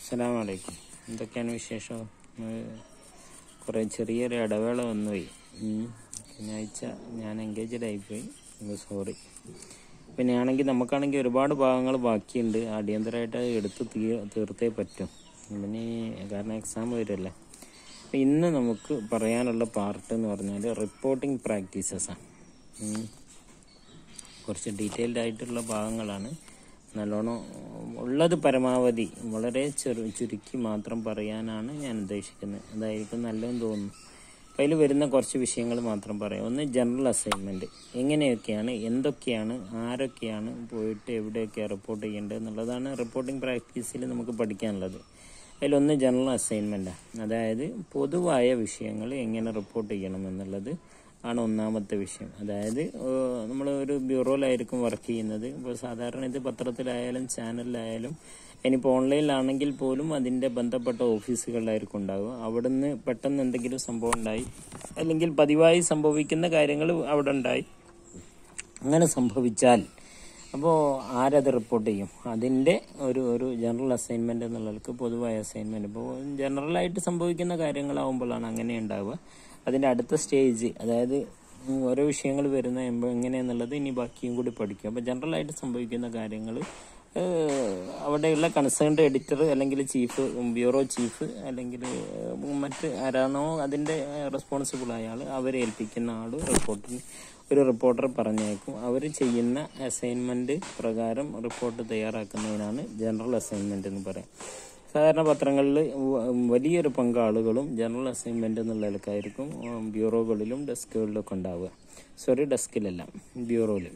അസ്സലാമു അലൈക്കും എന്തൊക്കെയാണ് വിശേഷം കുറേ ചെറിയൊരു ഇടവേള വന്നുപോയി ഉം. ശനിയാഴ്ച ഞാൻ എൻഗേജഡ് ആയിപ്പോയി സോറി പിന്നെ ആണെങ്കിൽ നമുക്കാണെങ്കിൽ ഒരുപാട് ഭാഗങ്ങൾ ബാക്കിയുണ്ട് അടിയന്തരമായിട്ട് അത് എടുത്ത് തീ തീർത്തേ പറ്റും പിന്നെ കാരണം എക്സാം വരുമല്ലേ അപ്പം ഇന്ന് നമുക്ക് പറയാനുള്ള പാർട്ട് എന്ന് പറഞ്ഞാൽ റിപ്പോർട്ടിംഗ് പ്രാക്ടീസസാണ് കുറച്ച് ഡീറ്റെയിൽഡ് ആയിട്ടുള്ള ഭാഗങ്ങളാണ് നല്ലോണം ഉള്ളത് പരമാവധി വളരെ ചെറു ചുരുക്കി മാത്രം പറയാനാണ് ഞാൻ ഉദ്ദേശിക്കുന്നത് അതായിരിക്കും നല്ലതെന്ന് തോന്നുന്നു അപ്പം അതിൽ വരുന്ന കുറച്ച് വിഷയങ്ങൾ മാത്രം പറയാം ഒന്ന് ജനറൽ അസൈൻമെൻറ്റ് എങ്ങനെയൊക്കെയാണ് എന്തൊക്കെയാണ് ആരൊക്കെയാണ് പോയിട്ട് എവിടെയൊക്കെയാണ് റിപ്പോർട്ട് ചെയ്യേണ്ടത് എന്നുള്ളതാണ് റിപ്പോർട്ടിംഗ് പ്രാക്ടീസിൽ നമുക്ക് പഠിക്കാനുള്ളത് അതിലൊന്ന് ജനറൽ അസൈൻമെൻറ്റാണ് അതായത് പൊതുവായ വിഷയങ്ങൾ എങ്ങനെ റിപ്പോർട്ട് ചെയ്യണം എന്നുള്ളത് ആണ് ഒന്നാമത്തെ വിഷയം അതായത് നമ്മൾ ഒരു ബ്യൂറോയിലായിരിക്കും വർക്ക് ചെയ്യുന്നത് ഇപ്പോൾ സാധാരണ ഇത് പത്രത്തിലായാലും ചാനലിലായാലും ഇനിയിപ്പോൾ ഓൺലൈനിലാണെങ്കിൽ പോലും അതിൻ്റെ ബന്ധപ്പെട്ട ഓഫീസുകളിലായിരിക്കും ഉണ്ടാവുക അവിടുന്ന് പെട്ടെന്ന് എന്തെങ്കിലും സംഭവം ഉണ്ടായി അല്ലെങ്കിൽ പതിവായി സംഭവിക്കുന്ന കാര്യങ്ങൾ അവിടെ ഉണ്ടായി അങ്ങനെ സംഭവിച്ചാൽ അപ്പോൾ ആരത് റിപ്പോർട്ട് ചെയ്യും അതിൻ്റെ ഒരു ഒരു ജനറൽ അസൈൻമെൻ്റ് എന്നുള്ളവർക്ക് പൊതുവായ അസൈൻമെൻറ്റ് ഇപ്പോൾ ജനറലായിട്ട് സംഭവിക്കുന്ന കാര്യങ്ങളാവുമ്പോഴാണ് അങ്ങനെ ഉണ്ടാവുക അതിൻ്റെ അടുത്ത സ്റ്റേജ് അതായത് ഓരോ വിഷയങ്ങൾ വരുന്ന എമ്പ- എങ്ങനെയെന്നുള്ളത് ഇനി ബാക്കിയും കൂടി പഠിക്കും അപ്പോൾ ജനറലായിട്ട് സംഭവിക്കുന്ന കാര്യങ്ങൾ അവിടെയുള്ള കൺസേൺഡ് എഡിറ്റർ അല്ലെങ്കിൽ ചീഫ് ബ്യൂറോ ചീഫ് അല്ലെങ്കിൽ ഏഹ്, മറ്റ് ആരാണോ അതിൻ്റെ റെസ്പോൺസിബിൾ ആയ ആൾ അവരെ ഏൽപ്പിക്കുന്ന ആൾ റിപ്പോർട്ടിന് ഒരു റിപ്പോർട്ടർ പറഞ്ഞേക്കും അവർ ചെയ്യുന്ന അസൈൻമെൻറ്റ് പ്രകാരം റിപ്പോർട്ട് തയ്യാറാക്കുന്നതിനാണ് ജനറൽ അസൈൻമെൻറ്റ് എന്ന് പറയാം സാധാരണ പത്രങ്ങളിൽ വലിയൊരു പങ്ക് ആളുകളും ജനറൽ അസൈൻമെന്റ് എന്നുള്ള നിലക്കായിരിക്കും ഉം, ബ്യൂറോകളിലും ഡെസ്കുകളിലൊക്കെ ഉണ്ടാവുക സോറി ഡെസ്കിലല്ല ബ്യൂറോയിൽ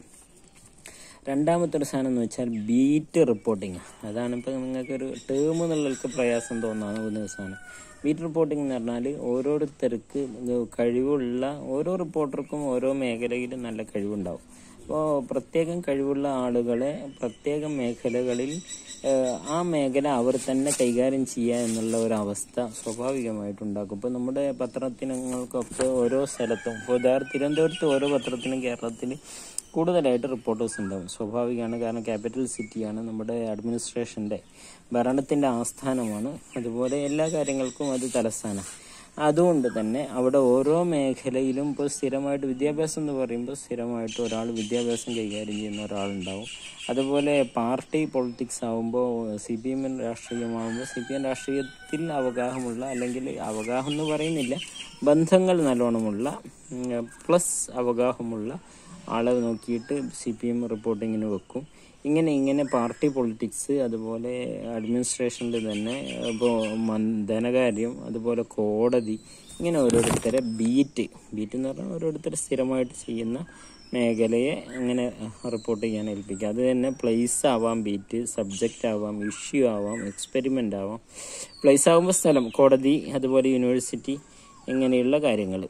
രണ്ടാമത്തെ ഒരു സാധനം എന്ന് വെച്ചാൽ ബീറ്റ് റിപ്പോർട്ടിങ് അതാണ് ഇപ്പോൾ നിങ്ങൾക്കൊരു ടേം എന്നുള്ളവർക്ക് പ്രയാസം തോന്നാവുന്ന ഒരു സാധനം ബീറ്റ് റിപ്പോർട്ടിംഗ് എന്ന് പറഞ്ഞാൽ ഓരോരുത്തർക്ക് കഴിവുള്ള ഓരോ റിപ്പോർട്ടർക്കും ഓരോ മേഖലയിലും നല്ല കഴിവുണ്ടാവും അപ്പോൾ പ്രത്യേകം കഴിവുള്ള ആളുകളെ പ്രത്യേക മേഖലകളിൽ ഏഹ്, ആ മേഖല അവർ തന്നെ കൈകാര്യം ചെയ്യുക എന്നുള്ള ഒരു അവസ്ഥ സ്വാഭാവികമായിട്ടുണ്ടാക്കും ഇപ്പോൾ നമ്മുടെ പത്രത്തിനങ്ങൾക്കൊക്കെ ഓരോ സ്ഥലത്തും ഇപ്പോൾ ഉദാഹരണം തിരുവനന്തപുരത്ത് ഓരോ പത്രത്തിനും കേരളത്തിൽ കൂടുതലായിട്ട് റിപ്പോർട്ടേഴ്സ് ഉണ്ടാവും സ്വാഭാവികമാണ് കാരണം ക്യാപിറ്റൽ സിറ്റിയാണ് നമ്മുടെ അഡ്മിനിസ്ട്രേഷൻ്റെ ഭരണത്തിൻ്റെ ആസ്ഥാനമാണ് അതുപോലെ എല്ലാ കാര്യങ്ങൾക്കും അത് തലസ്ഥാനം അതുകൊണ്ട് തന്നെ അവിടെ ഓരോ മേഖലയിലും ഇപ്പോൾ സ്ഥിരമായിട്ട് വിദ്യാഭ്യാസം എന്ന് പറയുമ്പോൾ സ്ഥിരമായിട്ട് ഒരാൾ വിദ്യാഭ്യാസം കൈകാര്യം ചെയ്യുന്ന ഒരാളുണ്ടാവും അതുപോലെ പാർട്ടി പൊളിറ്റിക്സ് ആകുമ്പോൾ സി പി എം രാഷ്ട്രീയമാകുമ്പോൾ സി പി എം രാഷ്ട്രീയത്തിൽ അവഗാഹമുള്ള അല്ലെങ്കിൽ അവഗാഹം എന്ന് പറയുന്നില്ല ബന്ധങ്ങൾ നല്ലോണമുള്ള പ്ലസ് അവഗാഹമുള്ള ആളെ നോക്കിയിട്ട് സി പി എം റിപ്പോർട്ടിങ്ങിന് വെക്കും ഇങ്ങനെ ഇങ്ങനെ പാർട്ടി പൊളിറ്റിക്സ് അതുപോലെ അഡ്മിനിസ്ട്രേഷനിൽ തന്നെ ഇപ്പോൾ ധനകാര്യം അതുപോലെ കോടതി ഇങ്ങനെ ഓരോരുത്തരെ ബീറ്റ് ബീറ്റ് എന്ന് പറഞ്ഞാൽ ഓരോരുത്തർ സ്ഥിരമായിട്ട് ചെയ്യുന്ന മേഖലയെ അങ്ങനെ റിപ്പോർട്ട് ചെയ്യാൻ ഏൽപ്പിക്കുക അത് തന്നെ പ്ലേസ് ആവാം ബീറ്റ് സബ്ജക്റ്റ് ആവാം ഇഷ്യൂ ആവാം എക്സ്പെരിമെൻ്റ് ആവാം പ്ലേസ് ആകുമ്പോൾ സ്ഥലം കോടതി അതുപോലെ യൂണിവേഴ്സിറ്റി ഇങ്ങനെയുള്ള കാര്യങ്ങൾ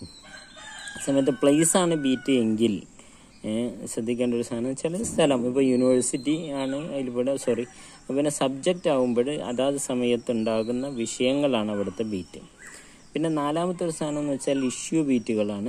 സമയത്ത് പ്ലേസ് ആണ് ബീറ്റ് എങ്കിൽ ഏഹ്, ശ്രദ്ധിക്കേണ്ട ഒരു സാധനം ചില സ്ഥലം ഇപ്പോൾ യൂണിവേഴ്സിറ്റി ആണ് അതിലിവിടെ സോറി പിന്നെ സബ്ജക്റ്റ് ആകുമ്പോൾ അതാത് സമയത്ത് ഉണ്ടാകുന്ന വിഷയങ്ങളാണ് അവിടുത്തെ ബീറ്റ് പിന്നെ നാലാമത്തെ ഒരു സാധനം എന്ന് വെച്ചാൽ ഇഷ്യൂ ബീറ്റുകളാണ്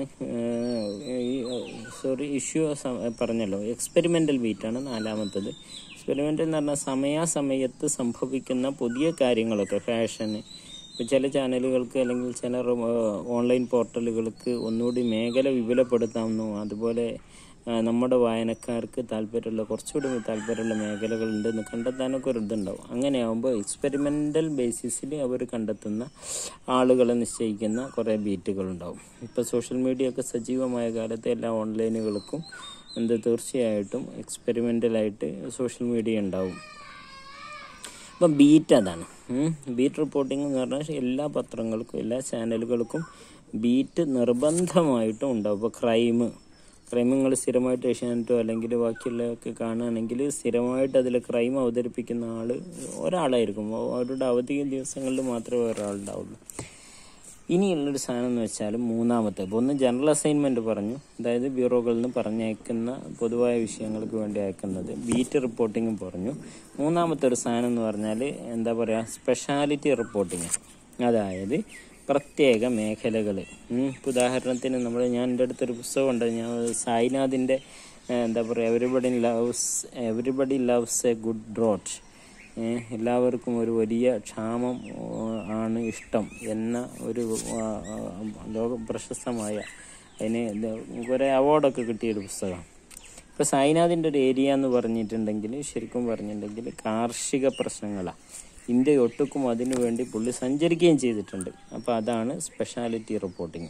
സോറി ഇഷ്യൂ പറഞ്ഞല്ലോ എക്സ്പെരിമെൻ്റൽ ബീറ്റാണ് നാലാമത്തത് എക്സ്പെരിമെൻ്റൽ എന്ന് പറഞ്ഞാൽ സമയാസമയത്ത് സംഭവിക്കുന്ന പുതിയ കാര്യങ്ങളൊക്കെ ഫാഷന് ഇപ്പോൾ ചില ചാനലുകൾക്ക് അല്ലെങ്കിൽ ചില ഓൺലൈൻ പോർട്ടലുകൾക്ക് ഒന്നുകൂടി മേഖല വിപുലപ്പെടുത്താമെന്നോ അതുപോലെ ആ, നമ്മുടെ വായനക്കാർക്ക് താല്പര്യമുള്ള കുറച്ചുകൂടി താല്പര്യമുള്ള മേഖലകളുണ്ടെന്ന് കണ്ടെത്താനൊക്കെ ഒരു ഇതുണ്ടാവും അങ്ങനെയാകുമ്പോൾ എക്സ്പെരിമെൻ്റൽ ബേസിസിൽ അവർ കണ്ടെത്തുന്ന ആളുകളെ നിശ്ചയിക്കുന്ന കുറേ ബീറ്റുകളുണ്ടാവും ഇപ്പോൾ സോഷ്യൽ മീഡിയ ഒക്കെ സജീവമായ കാലത്ത് എല്ലാ ഓൺലൈനുകൾക്കും എന്ത് തീർച്ചയായിട്ടും എക്സ്പെരിമെൻ്റലായിട്ട് സോഷ്യൽ മീഡിയ ഉണ്ടാവും അപ്പം ബീറ്റ് അതാണ് ഉം. ബീറ്റ് റിപ്പോർട്ടിംഗ് എന്ന് പറഞ്ഞാൽ എല്ലാ പത്രങ്ങൾക്കും എല്ലാ ചാനലുകൾക്കും ബീറ്റ് നിർബന്ധമായിട്ടും ഉണ്ടാവും ഇപ്പോൾ ക്രൈം ക്രൈം നിങ്ങൾ സ്ഥിരമായിട്ട് ഏഷ്യാനെറ്റോ അല്ലെങ്കിൽ ബാക്കിയുള്ളതൊക്കെ കാണുകയാണെങ്കിൽ സ്ഥിരമായിട്ട് അതിൽ ക്രൈം അവതരിപ്പിക്കുന്ന ആൾ ഒരാളായിരിക്കും അവരുടെ അവധി ദിവസങ്ങളിൽ മാത്രമേ ഒരാളുണ്ടാവുള്ളൂ ഇനിയുള്ളൊരു സാധനം എന്ന് വെച്ചാൽ മൂന്നാമത്തെ ഇപ്പോൾ ഒന്ന് ജനറൽ അസൈൻമെന്റ് പറഞ്ഞു അതായത് ബ്യൂറോകളിൽ നിന്ന് പറഞ്ഞയക്കുന്ന പൊതുവായ വിഷയങ്ങൾക്ക് വേണ്ടി അയക്കുന്നത് ബീറ്റ് റിപ്പോർട്ടിങ്ങും പറഞ്ഞു മൂന്നാമത്തെ ഒരു സാധനം എന്ന് പറഞ്ഞാൽ എന്താ പറയുക സ്പെഷ്യാലിറ്റി റിപ്പോർട്ടിങ് അതായത് പ്രത്യേക മേഖലകൾ ഉദാഹരണത്തിന് നമ്മൾ ഞാൻ എൻ്റെ അടുത്തൊരു പുസ്തകമുണ്ട് ഞാൻ സായിനാഥിൻ്റെ എന്താ പറയുക everybody loves everybody loves a good drought ഏഹ് എല്ലാവർക്കും ഒരു വലിയ ക്ഷാമം ഓ, ആണ് ഇഷ്ടം എന്ന ഒരു ആ, ആ, ലോക പ്രശസ്തമായ അതിന് ഇത് കുറേ അവാർഡൊക്കെ കിട്ടിയൊരു പുസ്തകമാണ് ഇപ്പോൾ സായിനാഥിൻ്റെ ഒരു ഏരിയ എന്ന് പറഞ്ഞിട്ടുണ്ടെങ്കിൽ ശരിക്കും പറഞ്ഞിട്ടുണ്ടെങ്കിൽ കാർഷിക പ്രശ്നങ്ങളാണ് ഇന്ത്യ ഒട്ടുക്കും അതിനു വേണ്ടി പുള്ളി സഞ്ചരിക്കുകയും ചെയ്തിട്ടുണ്ട് അപ്പോൾ അതാണ് സ്പെഷ്യാലിറ്റി റിപ്പോർട്ടിങ്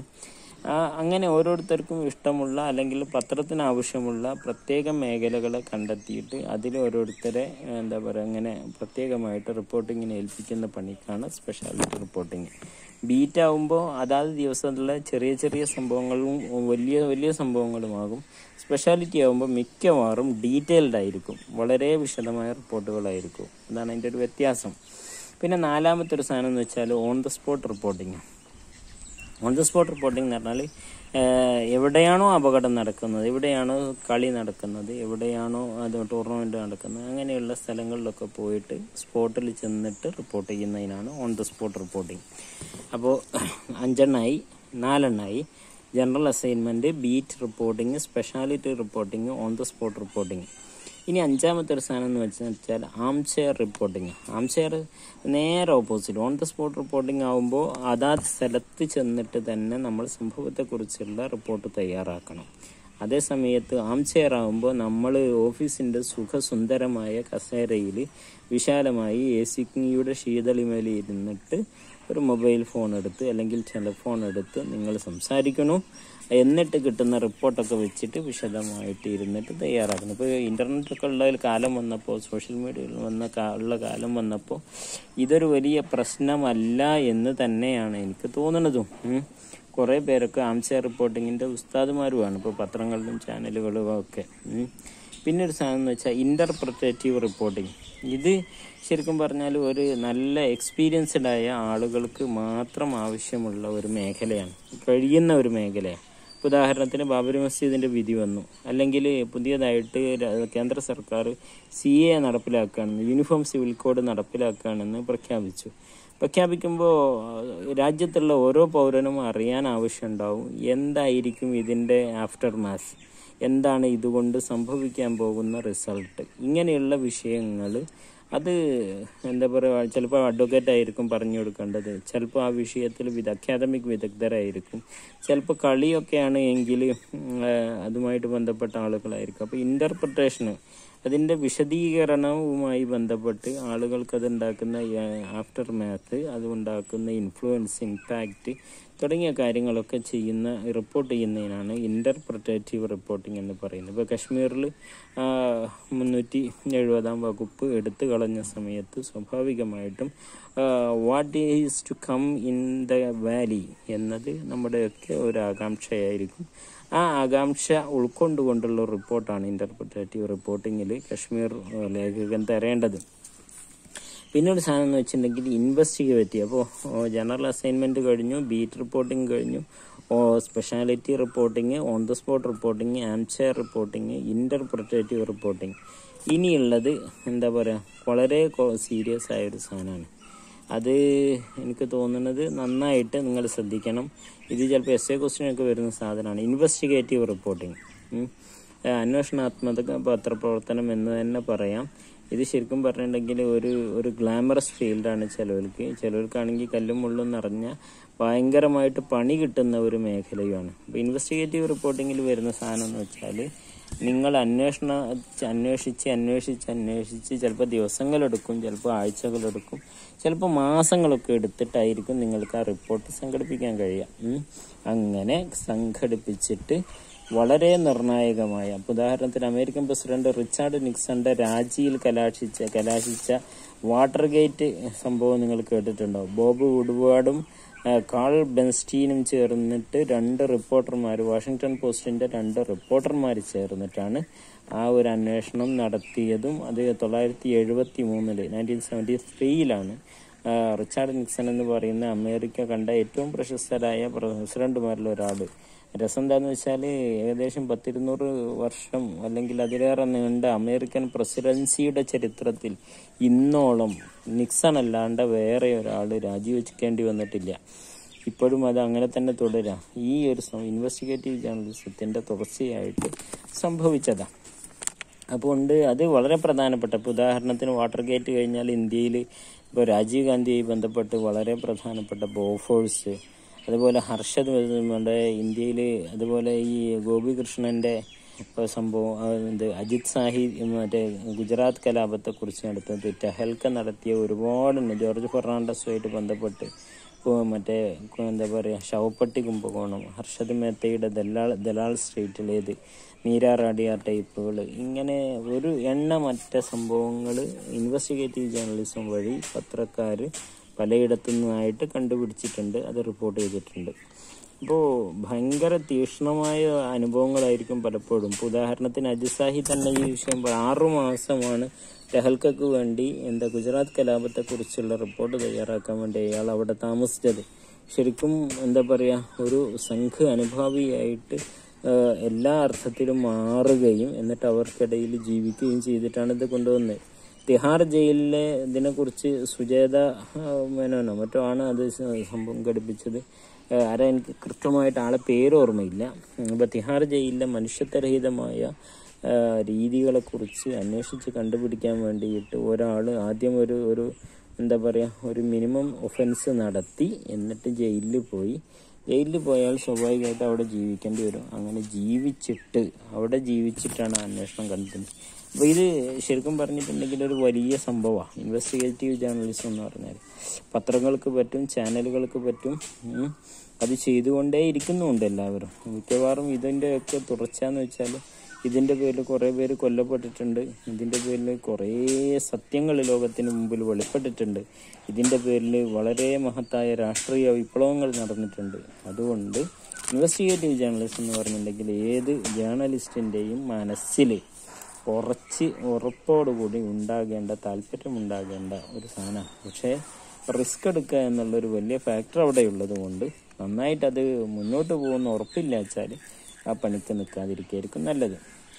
ആ, അങ്ങനെ ഓരോരുത്തർക്കും ഇഷ്ടമുള്ള അല്ലെങ്കിൽ പത്രത്തിന് ആവശ്യമുള്ള പ്രത്യേക മേഖലകളെ കണ്ടെത്തിയിട്ട് അതിൽ ഓരോരുത്തരെ എന്താ പറയുക ഇങ്ങനെ പ്രത്യേകമായിട്ട് റിപ്പോർട്ടിങ്ങിന് ഏൽപ്പിക്കുന്ന പണിക്കാണ് സ്പെഷ്യാലിറ്റി റിപ്പോർട്ടിങ് ബീറ്റ് ആവുമ്പോൾ അതാത് ദിവസത്തിലുള്ള ചെറിയ ചെറിയ സംഭവങ്ങളും വലിയ വലിയ സംഭവങ്ങളുമാകും സ്പെഷ്യാലിറ്റി ആകുമ്പോൾ മിക്കവാറും ഡീറ്റെയിൽഡ് ആയിരിക്കും വളരെ വിശദമായ റിപ്പോർട്ടുകളായിരിക്കും അതാണ് അതിൻ്റെ ഒരു വ്യത്യാസം പിന്നെ നാലാമത്തെ ഒരു സാധനം എന്ന് വെച്ചാൽ on the spot reporting on the spot reporting എന്ന് പറഞ്ഞാൽ ഏഹ്, എവിടെയാണോ അപകടം നടക്കുന്നത് എവിടെയാണോ കളി നടക്കുന്നത് എവിടെയാണോ അത് ടൂർണമെന്റ് നടക്കുന്നത് അങ്ങനെയുള്ള സ്ഥലങ്ങളിലൊക്കെ പോയിട്ട് സ്പോട്ടിൽ ചെന്നിട്ട് റിപ്പോർട്ട് ചെയ്യുന്നതിനാണ് ഓൺ ദ സ്പോട്ട് റിപ്പോർട്ടിംഗ് അപ്പോൾ അഞ്ചെണ്ണായി നാലെണ്ണായി general assignment beat reporting speciality reporting on the spot reporting ഇനി അഞ്ചാമത്തെ ഒരു സാധനം എന്ന് വെച്ചാൽ armchair reporting armchair നേരെ opposite on the spot reporting ആകുമ്പോൾ അതാത് സ്ഥലത്ത് ചെന്നിട്ട് തന്നെ നമ്മൾ സംഭവത്തെക്കുറിച്ചുള്ള റിപ്പോർട്ട് തയ്യാറാക്കണം അതേ സമയത്ത് ആം ചെയർ ആകുമ്പോൾ നമ്മൾ ഓഫീസിൻ്റെ സുഖസുന്ദരമായ കസേരയിൽ വിശാലമായി എ സിയുടെ ശീതളിമേൽ ഇരുന്നിട്ട് ഒരു മൊബൈൽ ഫോൺ എടുത്ത് അല്ലെങ്കിൽ ടെലിഫോൺ എടുത്ത് നിങ്ങൾ സംസാരിക്കണു എന്നിട്ട് കിട്ടുന്ന റിപ്പോർട്ടൊക്കെ വെച്ചിട്ട് വിശദമായിട്ട് ഇരുന്നിട്ട് തയ്യാറാക്കണം ഇപ്പോൾ ഇൻ്റർനെറ്റൊക്കെ ഉള്ള ഒരു കാലം വന്നപ്പോൾ സോഷ്യൽ മീഡിയയിൽ വന്ന കാ- ഉള്ള കാലം വന്നപ്പോൾ ഇതൊരു വലിയ പ്രശ്നമല്ല എന്ന് തന്നെയാണ് എനിക്ക് തോന്നുന്നതും ഉം. കുറേ പേരൊക്കെ ആംസെയർ റിപ്പോർട്ടിങ്ങിൻ്റെ ഉസ്താദുമാരുമാണ് ഇപ്പോൾ പത്രങ്ങളിലും ചാനലുകളും ഒക്കെ ഉം. പിന്നെ ഒരു സാധനം എന്ന് വെച്ചാൽ ഇൻ്റർപ്രിറ്റേറ്റീവ് റിപ്പോർട്ടിംഗ് ഇത് ശരിക്കും പറഞ്ഞാൽ ഒരു നല്ല എക്സ്പീരിയൻസ്ഡ് ആയ ആളുകൾക്ക് മാത്രം ആവശ്യമുള്ള ഒരു മേഖലയാണ് കഴിയുന്ന ഒരു മേഖലയാണ് ഇപ്പൊ ഉദാഹരണത്തിന് ബാബരി മസ്ജിദിന്റെ വിധി വന്നു അല്ലെങ്കിൽ പുതിയതായിട്ട് ര- കേന്ദ്ര സർക്കാർ സി എ നടപ്പിലാക്കുകയാണെന്ന് യൂണിഫോം സിവിൽ കോഡ് നടപ്പിലാക്കുകയാണെന്ന് പ്രഖ്യാപിച്ചു പ്രഖ്യാപിക്കുമ്പോൾ രാജ്യത്തുള്ള ഓരോ പൗരനും അറിയാൻ ആവശ്യമുണ്ടാവും എന്തായിരിക്കും ഇതിൻ്റെ ആഫ്റ്റർ മാസ് എന്താണ് ഇതുകൊണ്ട് സംഭവിക്കാൻ പോകുന്ന റിസൾട്ട് ഇങ്ങനെയുള്ള വിഷയങ്ങൾ അത് എന്താ പറയുക ചിലപ്പോൾ അഡ്വക്കേറ്റ് ആയിരിക്കും പറഞ്ഞു കൊടുക്കേണ്ടത് ചിലപ്പോൾ ആ വിഷയത്തിൽ വിദ അക്കാദമിക് വിദഗ്ധരായിരിക്കും ചിലപ്പോൾ കളിയൊക്കെയാണ് എങ്കിൽ അതുമായിട്ട് ബന്ധപ്പെട്ട ആളുകളായിരിക്കും അപ്പോൾ ഇൻ്റർപ്രിട്ടേഷന് അതിൻ്റെ വിശദീകരണവുമായി ബന്ധപ്പെട്ട് ആളുകൾക്ക് അത് ഉണ്ടാക്കുന്ന ആഫ്റ്റർ മാത്ത് അതുണ്ടാക്കുന്ന ഇൻഫ്ലുവൻസ് ഇമ്പാക്റ്റ് തുടങ്ങിയ കാര്യങ്ങളൊക്കെ ചെയ്യുന്ന റിപ്പോർട്ട് ചെയ്യുന്നതിനാണ് ഇൻ്റർപ്രിറ്റേറ്റീവ് റിപ്പോർട്ടിംഗ് എന്ന് പറയുന്നത് ഇപ്പോൾ കശ്മീരിൽ മുന്നൂറ്റി എഴുപതാം വകുപ്പ് എടുത്തു കളഞ്ഞ സമയത്ത് സ്വാഭാവികമായിട്ടും what is to come in the valley എന്നത് നമ്മുടെയൊക്കെ ഒരു ആകാംക്ഷയായിരിക്കും ആ ആകാംക്ഷ ഉൾക്കൊണ്ടുകൊണ്ടുള്ള റിപ്പോർട്ടാണ് ഇൻ്റർപ്രിറ്റേറ്റീവ് റിപ്പോർട്ടിങ്ങിൽ കശ്മീർ ആ, ലേഖകൻ തരേണ്ടത് പിന്നെ ഒരു സാധനം എന്ന് വെച്ചിട്ടുണ്ടെങ്കിൽ ഇൻവെസ്റ്റിഗേറ്റീവ് അപ്പോൾ ജനറൽ അസൈൻമെന്റ് കഴിഞ്ഞു ബീറ്റ് റിപ്പോർട്ടിംഗ് കഴിഞ്ഞു speciality reporting on the spot reporting armchair reporting interpretative reporting ഇനിയുള്ളത് എന്താ പറയുക വളരെ സീരിയസ് ആയ ഒരു സാധനമാണ് അത് എനിക്ക് തോന്നുന്നത് നന്നായിട്ട് നിങ്ങൾ ശ്രദ്ധിക്കണം ഇത് ചിലപ്പോൾ എസ് എ ക്വസ്റ്റ്യനൊക്കെ വരുന്ന സാധനമാണ് ഇൻവെസ്റ്റിഗേറ്റീവ് റിപ്പോർട്ടിംഗ് അന്വേഷണാത്മക പത്രപ്രവർത്തനം എന്ന് തന്നെ പറയാം ഇത് ശരിക്കും പറഞ്ഞിട്ടുണ്ടെങ്കിൽ ഒരു ഒരു ഗ്ലാമറസ് ഫീൽഡാണ് ചിലവർക്ക് ചിലവർക്കാണെങ്കിൽ കല്ലും മുള്ളും നിറഞ്ഞ ഭയങ്കരമായിട്ട് പണി കിട്ടുന്ന ഒരു മേഖലയുമാണ് അപ്പോൾ ഇൻവെസ്റ്റിഗേറ്റീവ് റിപ്പോർട്ടിങ്ങിൽ വരുന്ന സാധനം എന്ന് വെച്ചാൽ നിങ്ങൾ അന്വേഷണ അന്വേഷിച്ച് അന്വേഷിച്ച് അന്വേഷിച്ച് ചിലപ്പോൾ ദിവസങ്ങളെടുക്കും ചിലപ്പോൾ ആഴ്ചകളെടുക്കും ചിലപ്പോൾ മാസങ്ങളൊക്കെ എടുത്തിട്ടായിരിക്കും നിങ്ങൾക്ക് ആ റിപ്പോർട്ട് സംഘടിപ്പിക്കാൻ കഴിയുക ഉം. അങ്ങനെ സംഘടിപ്പിച്ചിട്ട് വളരെ നിർണായകമായ ഇപ്പൊ ഉദാഹരണത്തിന് അമേരിക്കൻ പ്രസിഡന്റ് റിച്ചാർഡ് നിക്സന്റെ രാജിയിൽ കലാശിച്ച കലാശിച്ച വാട്ടർ ഗേറ്റ് സംഭവം നിങ്ങൾ കേട്ടിട്ടുണ്ടോ ബോബ് വുഡ്വാർഡും ആ, കാൾ ബെൻസ്റ്റീനും ചേർന്നിട്ട് രണ്ട് റിപ്പോർട്ടർമാർ വാഷിങ്ടൺ പോസ്റ്റിന്റെ രണ്ട് റിപ്പോർട്ടർമാർ ചേർന്നിട്ടാണ് ആ ഒരു അന്വേഷണം നടത്തിയതും അത് തൊള്ളായിരത്തി എഴുപത്തി മൂന്നില് നയൻറ്റീൻ സെവൻറ്റി ത്രീയിലാണ് റിച്ചാർഡ് നിക്സൺ എന്ന് പറയുന്ന അമേരിക്ക കണ്ട ഏറ്റവും പ്രശസ്തരായ പ്രസിഡന്റുമാരിൽ ഒരാൾ രസം എന്താന്ന് വെച്ചാൽ ഏകദേശം പത്തിരുന്നൂറ് വർഷം അല്ലെങ്കിൽ അതിലേറെ നീണ്ട അമേരിക്കൻ പ്രസിഡൻസിയുടെ ചരിത്രത്തിൽ ഇന്നോളം നിക്സൺ അല്ലാണ്ട് വേറെ ഒരാൾ രാജിവെക്കേണ്ടി വന്നിട്ടില്ല ഇപ്പോഴും അത് അങ്ങനെ തന്നെ തുടരാം ഈ ഒരു ഇൻവെസ്റ്റിഗേറ്റീവ് ജേർണലിസത്തിന്റെ തുടർച്ചയായിട്ട് സംഭവിച്ചതാണ് അപ്പോൾ ഉണ്ട് അത് വളരെ പ്രധാനപ്പെട്ട ഇപ്പോൾ ഉദാഹരണത്തിന് വാട്ടർ ഗേറ്റ് കഴിഞ്ഞാൽ ഇന്ത്യയിൽ ഇപ്പോൾ രാജീവ് ഗാന്ധിയുമായി ബന്ധപ്പെട്ട് വളരെ പ്രധാനപ്പെട്ട ബോഫോഴ്സ് അതുപോലെ ഹർഷദ് നമ്മുടെ ഇന്ത്യയിൽ അതുപോലെ ഈ ഗോപികൃഷ്ണൻ്റെ ഇപ്പോൾ സംഭവം ആ, എന്ത് അജിത് സാഹി മറ്റേ ഗുജറാത്ത് കലാപത്തെക്കുറിച്ച് നടത്തുന്നത് ടെഹൽക്ക നടത്തിയ ഒരുപാടുണ്ട് ജോർജ് ഫെർണാണ്ടസുമായിട്ട് ബന്ധപ്പെട്ട് ഇപ്പോൾ മറ്റേ കു- എന്താ പറയുക ശവപ്പെട്ടി കുംഭകോണം ഹർഷദ് മേത്തയുടെ ദലാൾ ദലാൾ സ്ട്രീറ്റിലേത് നീരാറാടിയ ടൈപ്പുകൾ ഇങ്ങനെ ഒരു എണ്ണമറ്റ സംഭവങ്ങൾ ഇൻവെസ്റ്റിഗേറ്റീവ് ജേർണലിസം വഴി പത്രക്കാർ പലയിടത്തു നിന്നായിട്ട് കണ്ടുപിടിച്ചിട്ടുണ്ട് അത് റിപ്പോർട്ട് ചെയ്തിട്ടുണ്ട് അപ്പോൾ ഭയങ്കര തീക്ഷ്ണമായ അനുഭവങ്ങളായിരിക്കും പലപ്പോഴും ഇപ്പോൾ ഉദാഹരണത്തിന് അജിസാഹി തന്നെ ഈ വിഷയം പറ- ആറു മാസമാണ് ടെഹൽക്കക്ക് വേണ്ടി എന്താ ഗുജറാത്ത് കലാപത്തെക്കുറിച്ചുള്ള റിപ്പോർട്ട് തയ്യാറാക്കാൻ വേണ്ടി അയാൾ അവിടെ താമസിച്ചത് ശരിക്കും എന്താ പറയുക ഒരു സംഘ അനുഭാവിയായിട്ട് ആ, എല്ലാ അർത്ഥത്തിലും മാറുകയും എന്നിട്ട് അവർക്കിടയിൽ ജീവിക്കുകയും ചെയ്തിട്ടാണ് ഇത് കൊണ്ടുവന്നത് തിഹാർ ജയിലിലെ ഇതിനെക്കുറിച്ച് സുജേത ആ, മേനോനോ മറ്റോ ആണ് അത് സ- സംഭവം ഘടിപ്പിച്ചത് ആ, ആരാ എനിക്ക് കൃത്യമായിട്ട് ആളെ പേര് ഓർമ്മയില്ല അപ്പോൾ തിഹാർ ജയിലിലെ മനുഷ്യത്വരഹിതമായ ആ, രീതികളെക്കുറിച്ച് അന്വേഷിച്ച് കണ്ടുപിടിക്കാൻ വേണ്ടിയിട്ട് ഒരാൾ ആദ്യം ഒരു ഒരു എന്താ പറയുക ഒരു മിനിമം ഒഫൻസ് നടത്തി എന്നിട്ട് ജയിലിൽ പോയി ജയിലിൽ പോയാൽ സ്വാഭാവികമായിട്ട് അവിടെ ജീവിക്കേണ്ടി വരും അങ്ങനെ ജീവിച്ചിട്ട് അവിടെ ജീവിച്ചിട്ടാണ് അന്വേഷണം കണ്ടെത്തുന്നത് അപ്പോൾ ഇത് ശരിക്കും പറഞ്ഞിട്ടുണ്ടെങ്കിൽ ഒരു വലിയ സംഭവമാണ് ഇൻവെസ്റ്റിഗേറ്റീവ് ജേർണലിസം എന്ന് പറഞ്ഞാൽ പത്രങ്ങൾക്ക് പറ്റും ചാനലുകൾക്ക് പറ്റും ഉം. അത് ചെയ്തുകൊണ്ടേ ഇരിക്കുന്നുമുണ്ട് എല്ലാവരും മിക്കവാറും ഇതിൻ്റെയൊക്കെ തുടർച്ചയെന്ന് വെച്ചാൽ ഇതിൻ്റെ പേരിൽ കുറേ പേര് കൊല്ലപ്പെട്ടിട്ടുണ്ട് ഇതിൻ്റെ പേരിൽ കുറേ സത്യങ്ങൾ ലോകത്തിന് മുമ്പിൽ വെളിപ്പെട്ടിട്ടുണ്ട് ഇതിൻ്റെ പേരിൽ വളരെ മഹത്തായ രാഷ്ട്രീയ വിപ്ലവങ്ങൾ നടന്നിട്ടുണ്ട് അതുകൊണ്ട് ഇൻവെസ്റ്റിഗേറ്റീവ് ജേർണലിസം എന്ന് പറഞ്ഞിട്ടുണ്ടെങ്കിൽ ഏത് ജേർണലിസ്റ്റിൻ്റെയും മനസ്സിൽ കുറച്ച് ഉറപ്പോടുകൂടി ഉണ്ടാകേണ്ട താല്പര്യമുണ്ടാകേണ്ട ഒരു സാധനമാണ് പക്ഷേ റിസ്ക് എടുക്കുക എന്നുള്ളൊരു വലിയ ഫാക്ടർ അവിടെ ഉള്ളത് കൊണ്ട് നന്നായിട്ട് അത് മുന്നോട്ട് പോകുന്ന ഉറപ്പില്ല വെച്ചാൽ ആ പണിക്ക് നിൽക്കാതിരിക്കുകയായിരിക്കും നല്ലത്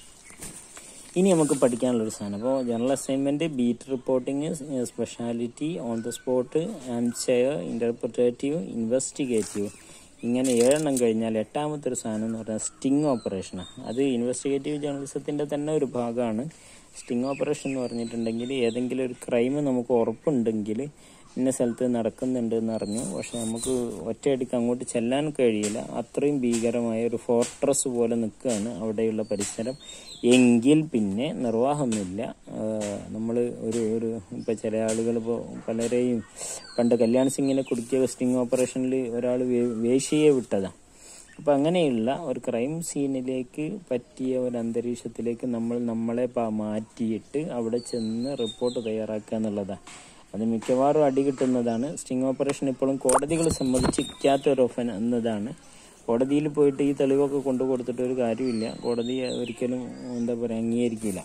ഇനി നമുക്ക് പഠിക്കാനുള്ളൊരു സാധനം അപ്പോൾ general assignment beat reporting speciality on the spot armchair interpretative investigative ഇങ്ങനെ ഏഴെണ്ണം കഴിഞ്ഞാൽ എട്ടാമത്തെ ഒരു സാധനം എന്ന് പറഞ്ഞാൽ സ്റ്റിങ് ഓപ്പറേഷനാണ് അത് ഇൻവെസ്റ്റിഗേറ്റീവ് ജേർണലിസത്തിൻ്റെ തന്നെ ഒരു ഭാഗമാണ് സ്റ്റിങ് ഓപ്പറേഷൻ എന്ന് പറഞ്ഞിട്ടുണ്ടെങ്കിൽ ഏതെങ്കിലും ഒരു ക്രൈം നമുക്ക് ഉറപ്പുണ്ടെങ്കിൽ ഇന്ന സ്ഥലത്ത് നടക്കുന്നുണ്ട് എന്ന് അറിഞ്ഞു പക്ഷെ നമുക്ക് ഒറ്റയടിക്ക് അങ്ങോട്ട് ചെല്ലാൻ കഴിയില്ല അത്രയും ഭീകരമായ ഒരു ഫോർട്രസ് പോലെ നിൽക്കുകയാണ് അവിടെയുള്ള പരിസരം എങ്കിൽ പിന്നെ നിർവാഹമൊന്നുമില്ല നമ്മൾ ഒരു ഒരു ഇപ്പോൾ ചില ആളുകൾ ഇപ്പോൾ പലരെയും പണ്ട് കല്യാൺ സിംഗിനെ കുടുക്കിയ സ്റ്റിങ് ഓപ്പറേഷനിൽ ഒരാൾ വേശിയെ വിട്ടതാണ് അപ്പം അങ്ങനെയുള്ള ഒരു ക്രൈം സീനിലേക്ക് പറ്റിയ ഒരു അന്തരീക്ഷത്തിലേക്ക് നമ്മൾ നമ്മളെ പ- മാറ്റിയിട്ട് അവിടെ ചെന്ന് റിപ്പോർട്ട് തയ്യാറാക്കുക എന്നുള്ളതാണ് അത് മിക്കവാറും അടി കിട്ടുന്നതാണ് സ്റ്റിങ് ഓപ്പറേഷൻ ഇപ്പോഴും കോടതികൾ സമ്മതിച്ചിരിക്കാത്ത ഒരു ഒഫൻ എന്നതാണ് കോടതിയിൽ പോയിട്ട് ഈ തെളിവൊക്കെ കൊണ്ടു കൊടുത്തിട്ട് ഒരു കാര്യമില്ല കോടതി ഒരിക്കലും എന്താ പറയുക അംഗീകരിക്കില്ല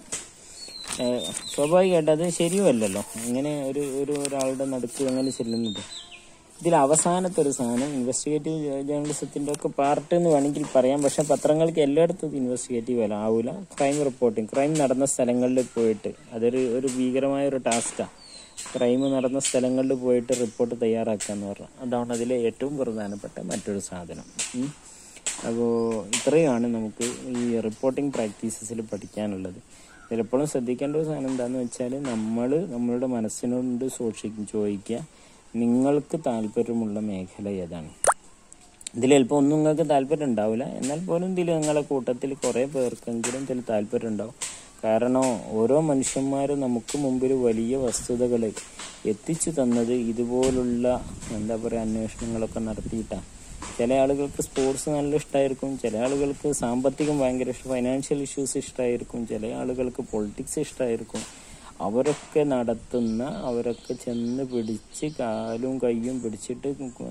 ഏഹ് സ്വാഭാവികമായിട്ട് അത് ശരിയുമല്ലല്ലോ അങ്ങനെ ഒരു ഒരു ഒരാളുടെ നടുക്ക് അങ്ങനെ ചെല്ലുന്നത് ഇതിൽ അവസാനത്തെ ഒരു സാധനം ഇൻവെസ്റ്റിഗേറ്റീവ് ജേർണലിസത്തിന്റെ ഒക്കെ പാർട്ട് എന്ന് വേണമെങ്കിൽ പറയാം പക്ഷെ പത്രങ്ങൾക്ക് എല്ലായിടത്തും ഇത് ഇൻവെസ്റ്റിഗേറ്റീവ് അല്ല ആവൂല ക്രൈം റിപ്പോർട്ടിങ് ക്രൈം നടന്ന സ്ഥലങ്ങളിൽ പോയിട്ട് അതൊരു ഒരു ഭീകരമായ ഒരു ടാസ്ക്കാണ് ക്രൈം നടന്ന സ്ഥലങ്ങളിൽ പോയിട്ട് റിപ്പോർട്ട് തയ്യാറാക്കുക എന്ന് പറഞ്ഞാൽ അതാണ് അതിലെ ഏറ്റവും പ്രധാനപ്പെട്ട മറ്റൊരു സാധനം ഉം. അപ്പോൾ ഇത്രയുമാണ് നമുക്ക് ഈ റിപ്പോർട്ടിംഗ് പ്രാക്ടീസസിൽ പഠിക്കാനുള്ളത് ചിലപ്പോഴും ശ്രദ്ധിക്കേണ്ട ഒരു സാധനം എന്താണെന്ന് വെച്ചാൽ നമ്മൾ നമ്മളുടെ മനസ്സിനോട് സൂക്ഷിക്കും ചോദിക്കുക നിങ്ങൾക്ക് താല്പര്യമുള്ള മേഖല ഏതാണ് ഇതിൽ ചിലപ്പോൾ ഒന്നും നിങ്ങൾക്ക് താല്പര്യം ഉണ്ടാവില്ല എന്നാൽ പോലും ഇതിൽ നിങ്ങളെ കൂട്ടത്തിൽ കുറേ പേർക്കെങ്കിലും ഇതിൽ താല്പര്യം ഉണ്ടാവും കാരണം ഓരോ മനുഷ്യന്മാരും നമുക്ക് മുമ്പിൽ വലിയ വസ്തുതകൾ എത്തിച്ചു തന്നത് ഇതുപോലുള്ള എന്താ പറയുക അന്വേഷണങ്ങളൊക്കെ നടത്തിയിട്ടാണ് ചില ആളുകൾക്ക് സ്പോർട്സ് നല്ല ഇഷ്ടമായിരിക്കും ചില ആളുകൾക്ക് സാമ്പത്തികം ഭയങ്കര ഇഷ്ടം ഫൈനാൻഷ്യൽ ഇഷ്യൂസ് ഇഷ്ടമായിരിക്കും ചില ആളുകൾക്ക് പൊളിറ്റിക്സ് ഇഷ്ടമായിരിക്കും അവരൊക്കെ നടത്തുന്ന അവരൊക്കെ ചെന്ന് പിടിച്ച് കാലും കൈയും പിടിച്ചിട്ട്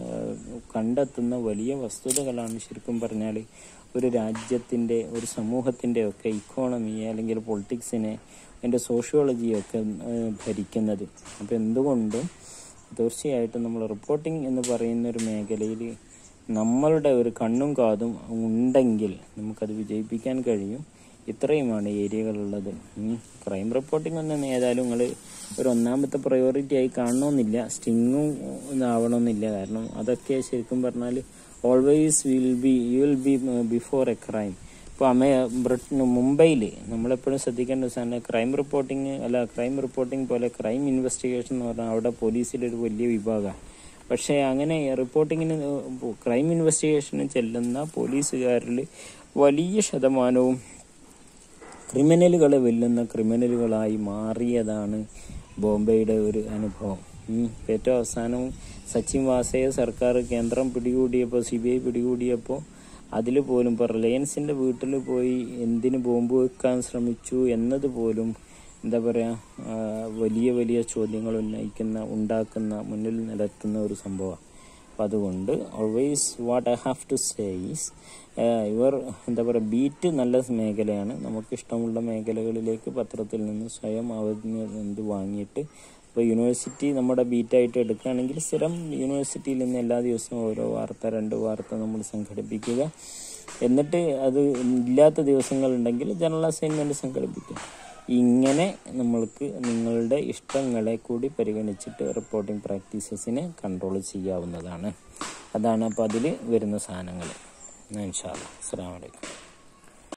കണ്ടെത്തുന്ന വലിയ വസ്തുതകളാണ് ശരിക്കും പറഞ്ഞാൽ ഒരു രാജ്യത്തിൻ്റെ ഒരു സമൂഹത്തിൻ്റെ ഒക്കെ ഇക്കോണമിയെ അല്ലെങ്കിൽ പൊളിറ്റിക്സിനെ അതിൻ്റെ സോഷ്യോളജിയൊക്കെ ഏഹ്, ഭരിക്കുന്നത് അപ്പോൾ എന്തുകൊണ്ടും തീർച്ചയായിട്ടും നമ്മൾ റിപ്പോർട്ടിംഗ് എന്ന് പറയുന്ന ഒരു മേഖലയിൽ നമ്മളുടെ ഒരു കണ്ണും കാതും ഉണ്ടെങ്കിൽ നമുക്കത് വിജയിപ്പിക്കാൻ കഴിയും ഇത്രയുമാണ് ഏരിയകളുള്ളത് ക്രൈം റിപ്പോർട്ടിംഗ് ഒന്നും ഏതായാലും നിങ്ങൾ ഒരു ഒന്നാമത്തെ പ്രയോറിറ്റി ആയി കാണണമെന്നില്ല സ്റ്റിങ്ങും ഇതാവണമെന്നില്ല കാരണം അതൊക്കെ ശരിക്കും പറഞ്ഞാൽ always will be you will be before a crime ഇപ്പോൾ അമേ ബ്രിട്ടൻ മുംബൈയിൽ നമ്മളെപ്പോഴും ശ്രദ്ധിക്കേണ്ട ഒരു സാധനം ക്രൈം റിപ്പോർട്ടിങ് അല്ല ക്രൈം റിപ്പോർട്ടിംഗ് പോലെ ക്രൈം ഇൻവെസ്റ്റിഗേഷൻ എന്ന് പറഞ്ഞാൽ അവിടെ പോലീസിലൊരു വലിയ വിഭാഗമാണ് പക്ഷേ അങ്ങനെ റിപ്പോർട്ടിങ്ങിന് ക്രൈം ഇൻവെസ്റ്റിഗേഷന് ചെല്ലുന്ന പോലീസുകാരിൽ വലിയ ശതമാനവും ക്രിമിനലുകളെ വെല്ലുന്ന ക്രിമിനലുകളായി മാറിയതാണ് ബോംബെയുടെ ഒരു അനുഭവം ഉം. ഏറ്റവും അവസാനം സച്ചിൻ വാസയെ സർക്കാർ കേന്ദ്രം പിടികൂടിയപ്പോൾ സി ബി ഐ പിടികൂടിയപ്പോൾ അതിൽ പോലും ഇപ്പോൾ റിലയൻസിൻ്റെ വീട്ടിൽ പോയി എന്തിന് ബോംബ് വെക്കാൻ ശ്രമിച്ചു എന്നത് പോലും എന്താ പറയുക വലിയ വലിയ ചോദ്യങ്ങൾ ഉന്നയിക്കുന്ന ഉണ്ടാക്കുന്ന മുന്നിൽ നിലത്തുന്ന ഒരു സംഭവമാണ് അപ്പം അതുകൊണ്ട് always what I have to says ഇവർ എന്താ പറയുക ബീറ്റ് നല്ല മേഖലയാണ് നമുക്ക് ഇഷ്ടമുള്ള മേഖലകളിലേക്ക് പത്രത്തിൽ നിന്ന് സ്വയം അവന് എന്ത് വാങ്ങിയിട്ട് ഇപ്പോൾ യൂണിവേഴ്സിറ്റി നമ്മുടെ ബീറ്റായിട്ട് എടുക്കുകയാണെങ്കിൽ സ്ഥിരം യൂണിവേഴ്സിറ്റിയിൽ നിന്ന് എല്ലാ ദിവസവും ഓരോ വാർത്ത രണ്ട് വാർത്ത നമ്മൾ സംഘടിപ്പിക്കുക എന്നിട്ട് അത് ഇല്ലാത്ത ദിവസങ്ങളുണ്ടെങ്കിൽ ജനറൽ അസൈൻമെൻറ്റ് സംഘടിപ്പിക്കുക ഇങ്ങനെ നമ്മൾക്ക് നിങ്ങളുടെ ഇഷ്ടങ്ങളെ കൂടി പരിഗണിച്ചിട്ട് റിപ്പോർട്ടിംഗ് പ്രാക്ടീസസിനെ കൺട്രോൾ ചെയ്യാവുന്നതാണ് അതാണ് അപ്പോൾ അതിൽ വരുന്ന സാധനങ്ങൾ ഇൻഷാ അല്ലാ അസ്സലാമു അലൈക്കും